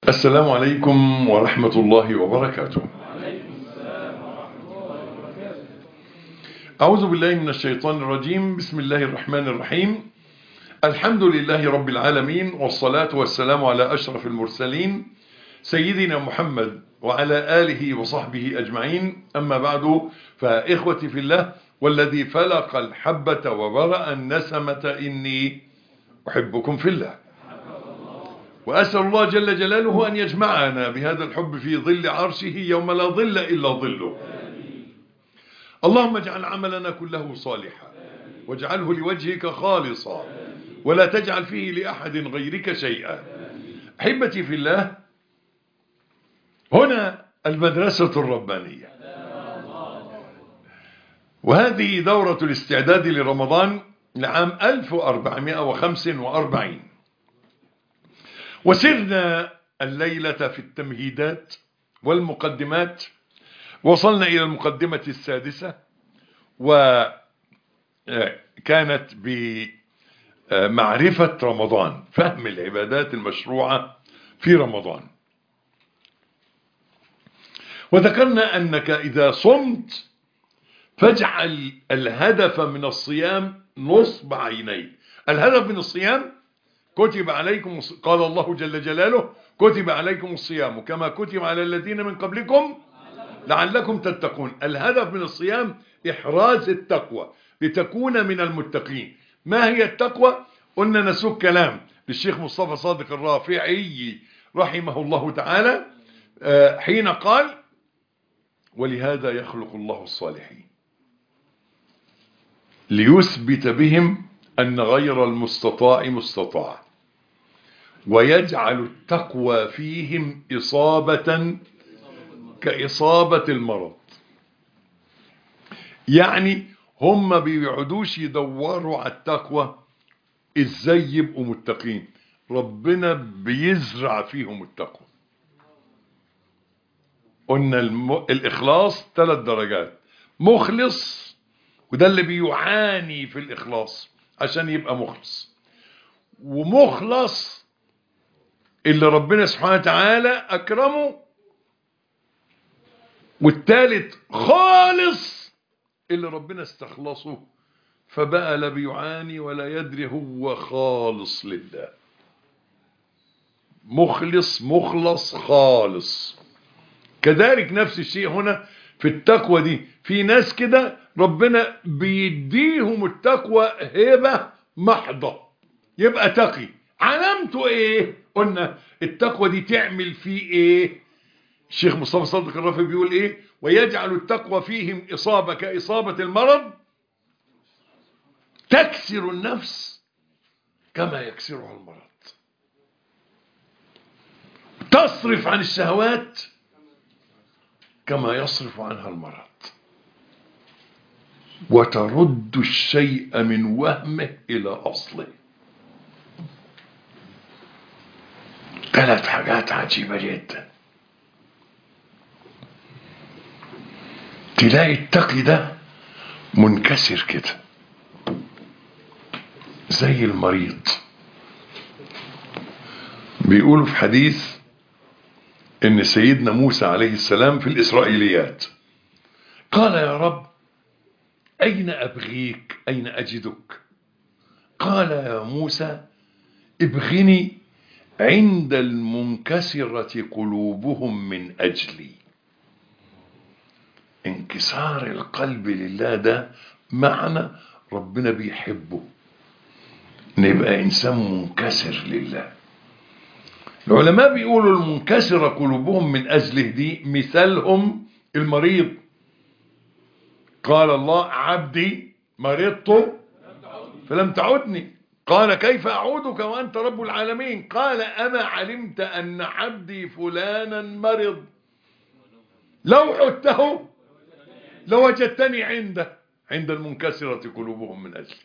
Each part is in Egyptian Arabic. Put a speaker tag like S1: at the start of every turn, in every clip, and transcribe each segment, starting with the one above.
S1: السلام عليكم ورحمة الله وبركاته أعوذ بالله من الشيطان الرجيم بسم الله الرحمن الرحيم الحمد لله رب العالمين والصلاة والسلام على أشرف المرسلين سيدنا محمد وعلى آله وصحبه أجمعين أما بعد فإخوتي في الله والذي فلق الحبة وبرأ النسمة إني أحبكم في الله وأسأل الله جل جلاله أن يجمعنا بهذا الحب في ظل عرشه يوم لا ظل إلا ظله اللهم اجعل عملنا كله صالحا واجعله لوجهك خالصا ولا تجعل فيه لأحد غيرك شيئا أحبتي في الله هنا المدرسة الربانية وهذه دورة الاستعداد لرمضان لعام 1445 وسرنا الليلة في التمهيدات والمقدمات وصلنا إلى المقدمة السادسة وكانت بمعرفة رمضان فهم العبادات المشروعة في رمضان وذكرنا أنك إذا صمت فاجعل الهدف من الصيام نصب عينيك الهدف من الصيام كتب عليكم قال الله جل جلاله كتب عليكم الصيام كما كتب على الذين من قبلكم لعلكم تتقون الهدف من الصيام إحراز التقوى لتكون من المتقين ما هي التقوى قلنا نسوك كلام للشيخ مصطفى صادق الرافعي رحمه الله تعالى حين قال ولهذا يخلق الله الصالحين ليثبت بهم أن غير المستطاع مستطاع ويجعل التقوى فيهم إصابة كإصابة المرض يعني هم ما بيقعدوش يدوروا على التقوى ازاي يبقوا متقين ربنا بيزرع فيهم التقوى قلنا الم... الإخلاص ثلاث درجات مخلص وده اللي بيعاني في الإخلاص عشان يبقى مخلص ومخلص اللي ربنا سبحانه وتعالى أكرمه والثالث خالص اللي ربنا استخلصه فبقى لا بيعاني ولا يدري هو خالص لله مخلص مخلص خالص كذلك نفس الشيء هنا في التقوى دي في ناس كده ربنا بيديهم التقوى هبة محضة يبقى تقي علامته ايه قلنا التقوى دي تعمل فيه ايه الشيخ مصطفى صادق الرافي بيقول ايه ويجعل التقوى فيهم اصابة كاصابة المرض تكسر النفس كما يكسرها المرض تصرف عن الشهوات كما يصرف عنها المرض وترد الشيء من وهمه إلى أصله ثلاث حاجات عجيبة جدا تلاقي التقي ده منكسر كده زي المريض بيقولوا في حديث ان سيدنا موسى عليه السلام في الاسرائيليات قال يا رب اين ابغيك اين اجدك قال يا موسى ابغني عند المنكسرة قلوبهم من اجلي انكسار القلب لله ده معنى ربنا بيحبه نبقى انسان منكسر لله العلماء بيقولوا المنكسرة قلوبهم من أجله دي مثالهم المريض قال الله عبدي مرضت فلم تعدني قال كيف أعودك وأنت رب العالمين قال أما علمت أن عبدي فلانا مرض لو عدته لوجدتني عنده عند المنكسرة قلوبهم من أجلي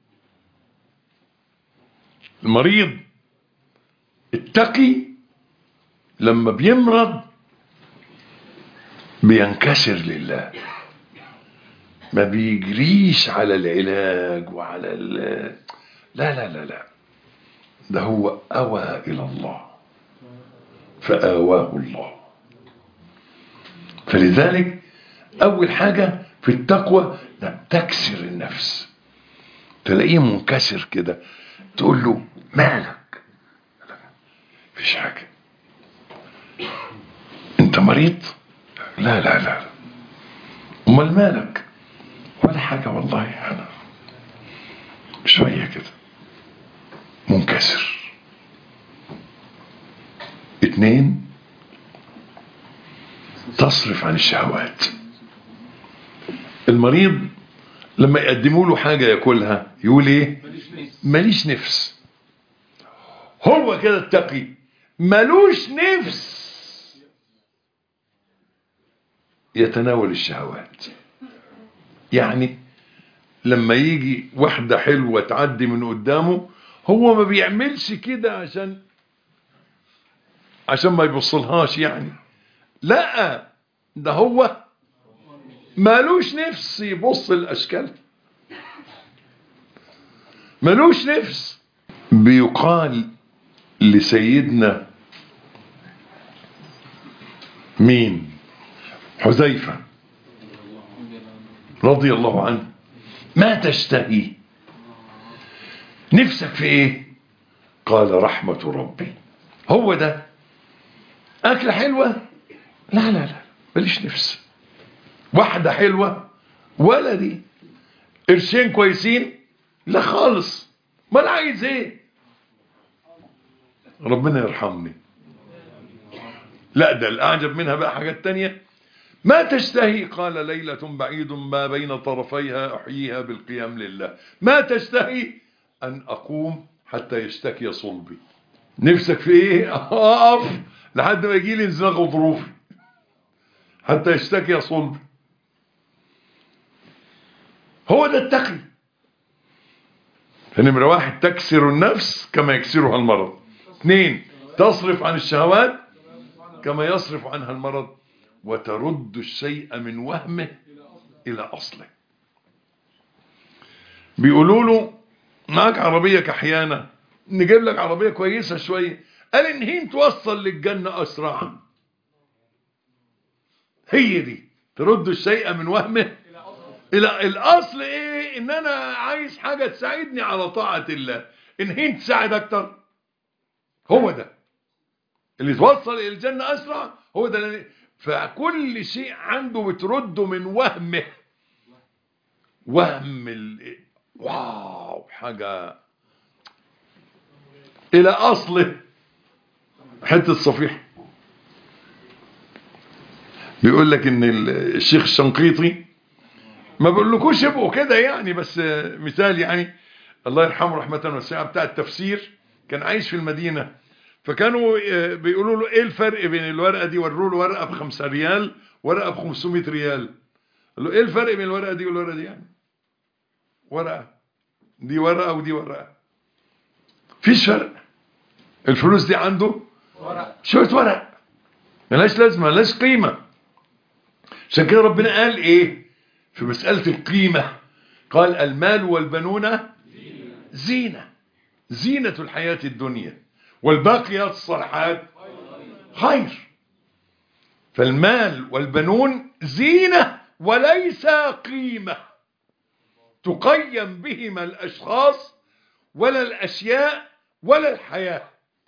S1: المريض التقي لما بيمرض بينكسر لله ما بيجريش على العلاج وعلى ال... لا لا لا لا ده هو أوى إلى الله فآواه الله فلذلك أول حاجة في التقوى لا تكسر النفس تلاقيه منكسر كده تقول له مالك مفيش حاجة انت مريض لا لا لا امال مالك ولا حاجة والله انا شوية كده منكسر اتنين تصرف عن الشهوات المريض لما يقدموا له حاجة ياكلها يقول ايه ماليش نفس هو كده التقي ملوش نفس يتناول الشهوات يعني لما يجي واحدة حلوة تعدي من قدامه هو ما بيعملش كده عشان عشان ما يبصلهاش يعني لا ده هو مالوش نفس يبص الاشكال مالوش نفس بيقال لسيدنا مين حذيفة رضي الله عنه ما تشتهي نفسك في ايه قال رحمة ربي هو ده أكلة حلوة لا لا لا ماليش نفس واحدة حلوة ولا دي قرشين كويسين لا خالص ما انا عايز ايه ربنا يرحمني لا ده الأعجب منها بقى حاجات تانية ما تشتهي قال ليلة بعيد ما بين طرفيها أحييها بالقيام لله ما تشتهي أن أقوم حتى يشتكي صلبي نفسك في ايه أقف لحد ما يجي لي انزلاق غضروفي حتى يشتكي صلبي هو ده التقي فنمرة واحد تكسر النفس كما يكسرها المرض اثنين تصرف عن الشهوات كما يصرف عنها المرض وترد الشيء من وهمه إلى أصله بيقولوا له معاك عربية كحيانة نجيب لك عربية كويسة شوية قال إن هي توصل للجنة أسرع هي دي ترد الشيء من وهمه إلى الأصل إيه إن أنا عايز حاجة تساعدني على طاعة الله إن هي تساعد أكتر هو ده اللي توصل إلى الجنة أسرع هو ده اللي فكل شيء عنده بترده من وهمه وهم ال... واو حاجة إلى أصله حتة صفيح بيقول لك إن الشيخ الشنقيطي ما بقولكوش يبقوا كده يعني بس مثال يعني الله يرحمه رحمة واسعة بتاع التفسير كان عايش في المدينة فكانوا بيقولوا له ايه الفرق بين الورقة دي وروا له ورقة بخمسة ريال ورقة بخمسمائة ريال قال له ايه الفرق بين الورقة دي والورقة دي يعني ورقة دي ورقة ودي ورقة فيش فرق الفلوس دي عنده
S2: ورق
S1: شوية ورق ملهاش لازمة ملهاش قيمة عشان كده ربنا قال ايه في مسألة القيمة قال المال والبنون زينة زينة الحياة الدنيا والباقيات الصالحات خير فالمال والبنون زينة وليس قيمة تقيم بهما الأشخاص ولا الأشياء ولا الحياة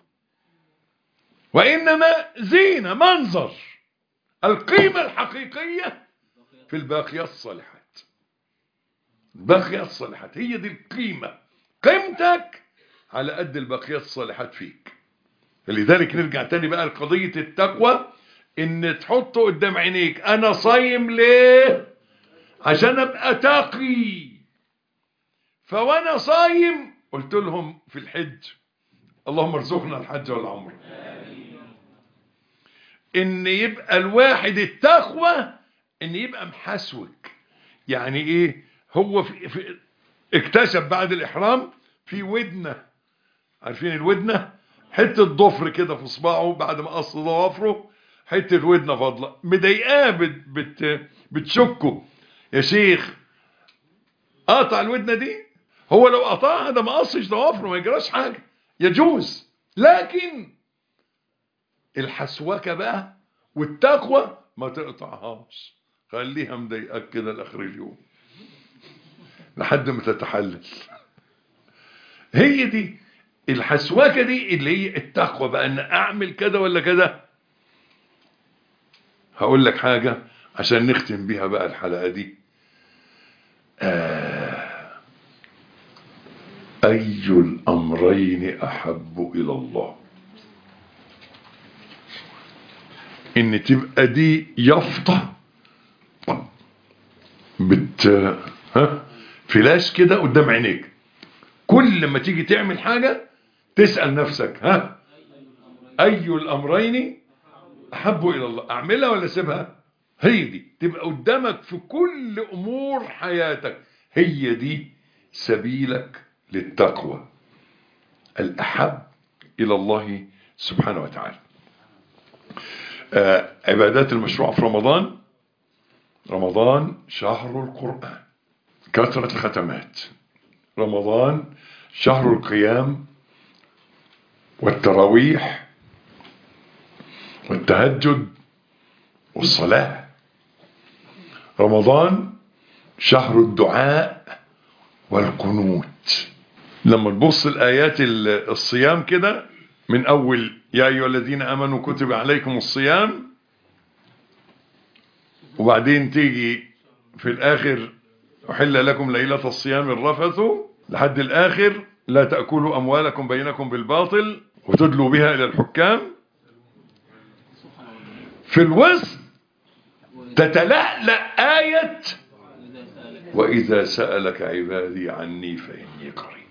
S1: وإنما زينة منظر القيمة الحقيقية في الباقيات الصالحات الباقيات الصالحات هي دي القيمة قيمتك على قد الباقيات الصالحات فيك لذلك نرجع تاني بقى لقضية التقوى ان تحطه قدام عينيك انا صايم ليه عشان ابقى تقي فوانا صايم قلت لهم في الحج اللهم ارزقنا الحج والعمر ان يبقى الواحد التقوى ان يبقى محسوك يعني ايه هو في في اكتشف بعد الاحرام في ودنه عارفين الودنه حته ضفر كده في صباعه بعد ما قص ضوافره حته ودنه فاضله مضايقاه بت بت بتشكه يا شيخ قطع الودنه دي هو لو قطعها ده ما قصش ضوافره ما يجراش حاجه يجوز لكن الحسوكة بقى والتقوى ما تقطعهاش خليها مضايقاك كده لاخر اليوم لحد ما تتحلل هي دي الحسوكة دي اللي هي التقوى بقى ان اعمل كده ولا كده هقول لك حاجة عشان نختم بيها بقى الحلقة دي آه أي الأمرين أحب إلى الله إن تبقى دي يافطة بت ها فلاش كده قدام عينيك كل ما تيجي تعمل حاجة تسأل نفسك ها أي الأمرين أحب إلى الله أعملها ولا أسيبها هي دي تبقى قدامك في كل أمور حياتك هي دي سبيلك للتقوى الأحب إلى الله سبحانه وتعالى آه عبادات المشروع في رمضان رمضان شهر القرآن كثرة الختمات رمضان شهر القيام والتراويح والتهجد والصلاة رمضان شهر الدعاء والقنوت لما تبص الآيات الصيام كده من أول يا أيها الذين آمنوا كتب عليكم الصيام وبعدين تيجي في الآخر أحل لكم ليلة الصيام الرفث لحد الآخر لا تأكلوا أموالكم بينكم بالباطل وتدلوا بها إلى الحكام في الوسط تتلألأ آية وإذا سألك عبادي عني فإني قريب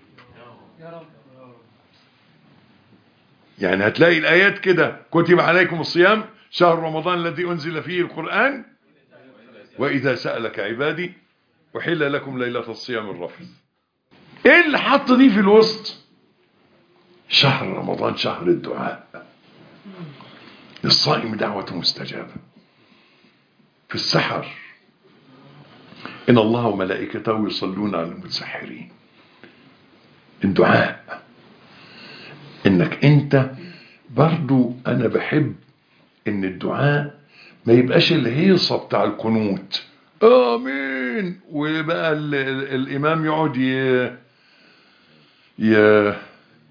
S1: يعني هتلاقي الآيات كده كتب عليكم الصيام شهر رمضان الذي أنزل فيه القرآن وإذا سألك عبادي وحل لكم ليلة الصيام الرفث ايه اللي حط دي في الوسط شهر رمضان شهر الدعاء للصائم دعوة مستجابة في السحر إن الله وملائكته يصلون على المتسحرين الدعاء إنك أنت برضو أنا بحب إن الدعاء ما يبقاش الهيصة بتاع القنوت آمين وبقى ال ال الإمام يقعد ي ي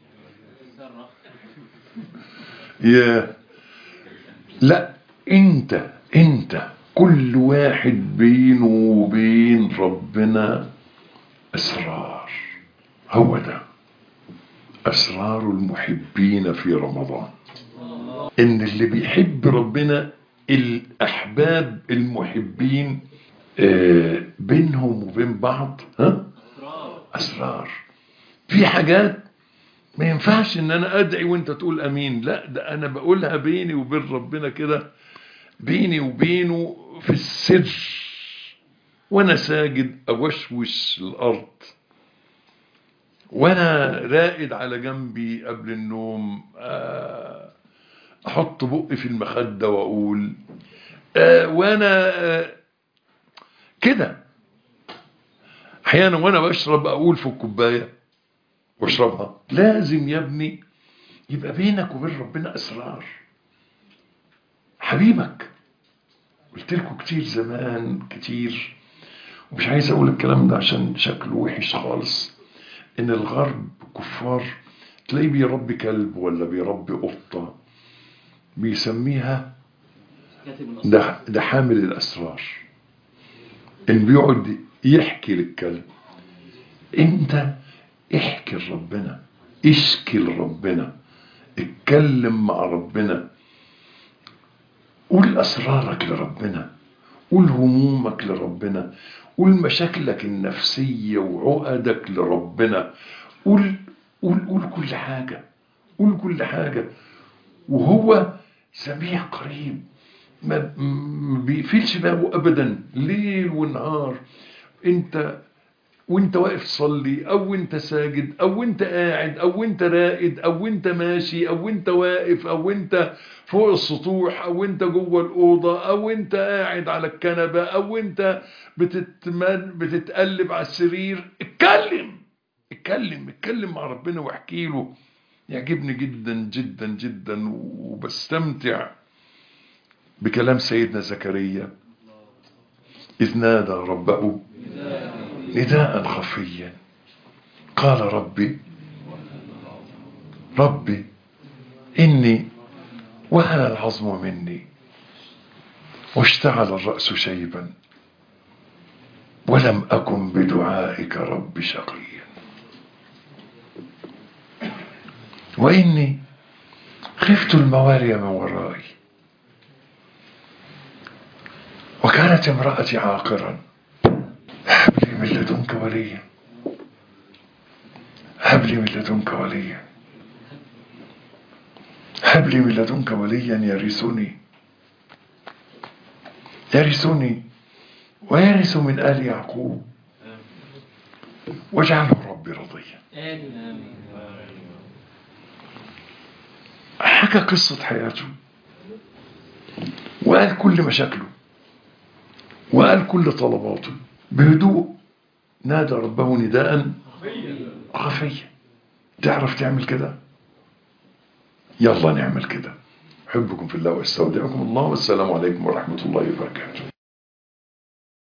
S1: ي لا انت انت كل واحد بينه وبين ربنا اسرار هو ده اسرار المحبين في رمضان ان اللي بيحب ربنا الاحباب المحبين آه بينهم وبين بعض ها اسرار في حاجات ما ينفعش ان انا ادعي وانت تقول امين لا ده انا بقولها بيني وبين ربنا كده بيني وبينه في السر وانا ساجد اوشوش الارض وانا رائد على جنبي قبل النوم احط بقي في المخدة واقول وانا كده احيانا وانا بشرب اقول في الكوبايه واشربها لازم يا ابني يبقى بينك وبين ربنا اسرار حبيبك قلت لكم كتير زمان كتير ومش عايز اقول الكلام ده عشان شكله وحش خالص ان الغرب كفار تلاقيه بيربي كلب ولا بيربي قطة بيسميها ده, ده حامل الاسرار ان بيقعد يحكي للكلب انت احكي لربنا اشكي لربنا اتكلم مع ربنا قول اسرارك لربنا قول همومك لربنا قول مشاكلك النفسية وعقدك لربنا قول قول قول كل حاجة قول كل حاجة وهو سميع قريب ما بيقفلش بابه ابدا ليل ونهار انت وانت واقف تصلي او انت ساجد او انت قاعد او انت رائد او انت ماشي او انت واقف او انت فوق السطوح او انت جوه الاوضه او انت قاعد على الكنبه او انت بتتمن بتتقلب على السرير اتكلم اتكلم اتكلم مع ربنا واحكي له يعجبني جدا جدا جدا وبستمتع بكلام سيدنا زكريا إذ نادى ربه نداء خفيا قال ربي ربي إني وهن العظم مني واشتعل الرأس شيبا ولم أكن بدعائك رب شقيا وإني خفت الموالي من ورائي وكانت امرأتي عاقرا هب لي من لدنك وليا هب لي من لدنك وليا هب لي من لدنك وليا يرثني يرثني ويرث من آل يعقوب واجعله ربي رضيا حكى قصة حياته وقال كل مشاكله وقال كل طلباته بهدوء نادى ربه نداء خفيا تعرف تعمل كده يلا نعمل كده أحبكم في الله واستودعكم الله والسلام عليكم ورحمة الله وبركاته